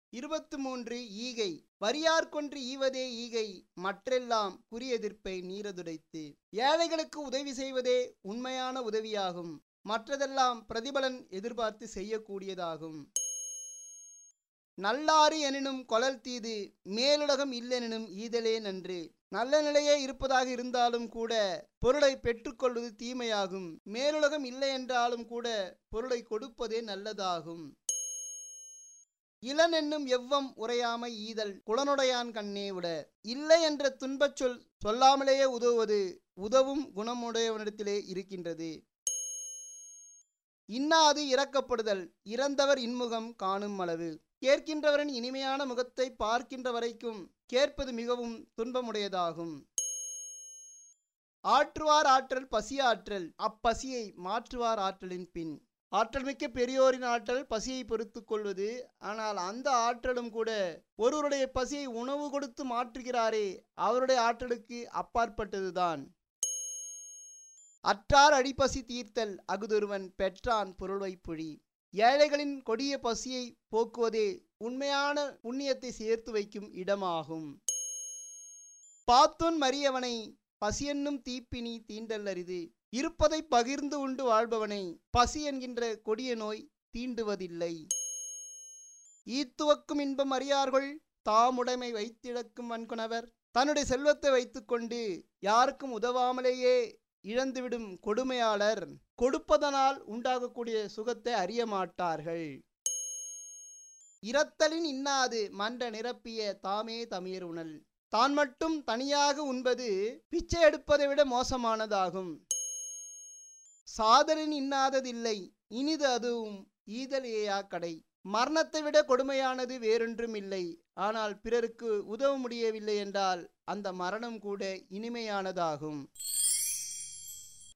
இருபத்து மூன்று ஈகை வரியார் கொன்று ஈவதே ஈகை மற்றெல்லாம் குறியெதிர்ப்பை நீரதுடைத்து ஏழைகளுக்கு உதவி செய்வதே உண்மையான உதவியாகும் மற்றதெல்லாம் பிரதிபலன் எதிர்பார்த்து செய்யக்கூடியதாகும் நல்லாறு எனினும் கொலல் தீது மேலுலகம் இல்லெனினும் ஈதலே நன்று நல்ல நிலையே இருப்பதாக இருந்தாலும் கூட பொருளை பெற்றுக்கொள்வது தீமையாகும் மேலுலகம் இல்லை என்றாலும் கூட பொருளை கொடுப்பதே நல்லதாகும் இளன் என்னும் எவ்வம் உரையாமை ஈதல் குளனுடையான் கண்ணே விட இல்லை என்ற துன்பச் சொல் சொல்லாமலேயே உதவுவது உதவும் குணமுடையவனிடத்திலே இருக்கின்றது இன்னாது இறக்கப்படுதல் இறந்தவர் இன்முகம் காணும் அளவு கேட்கின்றவரின் இனிமையான முகத்தை பார்க்கின்ற வரைக்கும் கேட்பது மிகவும் துன்பமுடையதாகும் ஆற்றுவார் ஆற்றல் பசியாற்றல் அப்பசியை மாற்றுவார் ஆற்றலின் பின் ஆற்றல் மிக்க பெரியோரின் ஆற்றல் பசியை பொறுத்து கொள்வது ஆனால் அந்த ஆற்றலும் கூட ஒருவருடைய பசியை உணவு கொடுத்து மாற்றுகிறாரே அவருடைய ஆற்றலுக்கு அப்பாற்பட்டதுதான் அற்றார் அடிப்பசி தீர்த்தல் அகுதொருவன் பெற்றான் பொருள்வை புழி ஏழைகளின் கொடிய பசியை போக்குவதே உண்மையான புண்ணியத்தை சேர்த்து வைக்கும் இடமாகும் பாத்துன் மரியவனை பசியென்னும் தீப்பினி தீண்டல் அரிது இருப்பதை பகிர்ந்து உண்டு வாழ்பவனை பசி என்கின்ற கொடிய நோய் தீண்டுவதில்லை ஈத்துவக்கும் இன்பம் அறியார்கள் தாமுடைமை வைத்திழக்கும் வன்குணவர் தன்னுடைய செல்வத்தை வைத்துக்கொண்டு யாருக்கும் உதவாமலேயே இழந்துவிடும் கொடுமையாளர் கொடுப்பதனால் உண்டாகக்கூடிய சுகத்தை அறிய மாட்டார்கள் இரத்தலின் இன்னாது மன்ற நிரப்பிய தாமே தமியர் உணல் தான் மட்டும் தனியாக உண்பது பிச்சை எடுப்பதை விட மோசமானதாகும் சாதலின் இன்னாததில்லை இனிது அதுவும் ஈதலேயா கடை மரணத்தை விட கொடுமையானது வேறொன்றும் இல்லை ஆனால் பிறருக்கு உதவ முடியவில்லை என்றால் அந்த மரணம் கூட இனிமையானதாகும்